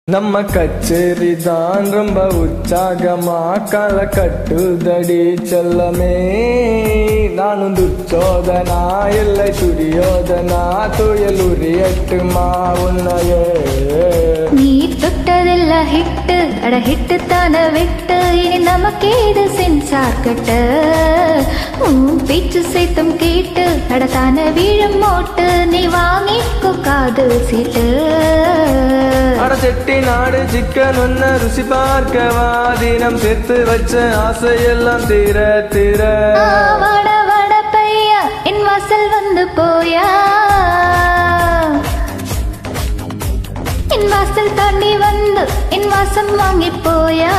நம்ம கச்சேரி தான் ரொம்ப உற்சாகமா களை கட்டுதடி செல்லமே நானும் துச்சோதனா இல்லை துரியோதனா துயல் உரியட்டுமா உன்னையே நீ தொட்டதெல்லாம் ஹிட்டு அட ஹிட்டு தான விட்டு இனி நமக்கேது சென்சார் கட்ட உன் பேச்சு சைத்தம் கேட்டு அட தான வீழும் மோட்டு நீ வாங்கிக்கோ காதல் சீட்டு அட செட்டி நாடு சிக்கன் ஒன்ன ருசி பார்க்கவா தினம் சேர்த்து வச்ச ஆசையெல்லாம் தீர தீர ஆ, வாட வாட பையா என் வாசல் வந்து போயா என் வாசல் தாண்டி வந்து என் வாசம் வாங்கி போயா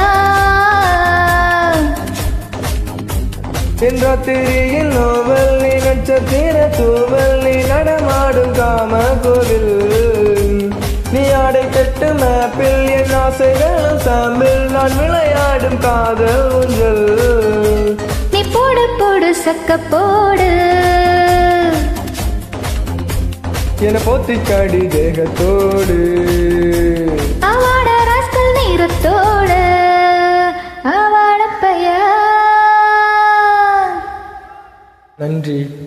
என் ராத்திரியில் நோவல் நீ நட்சத்திர தூவல் நீ நடமாடும் காம கோவில் நீ ஆடை கட்டு மேப்பில் என் ஆசைகளும் சாம்பில் நான் விளையாடும் காதல் ஊஞ்சல் நீ போடு போடு சக்க போடு என போத்திக்காடி தேகத்தோடு அவாட ராஸ்கல் நீரத்தோடு அவாட பையா நன்றி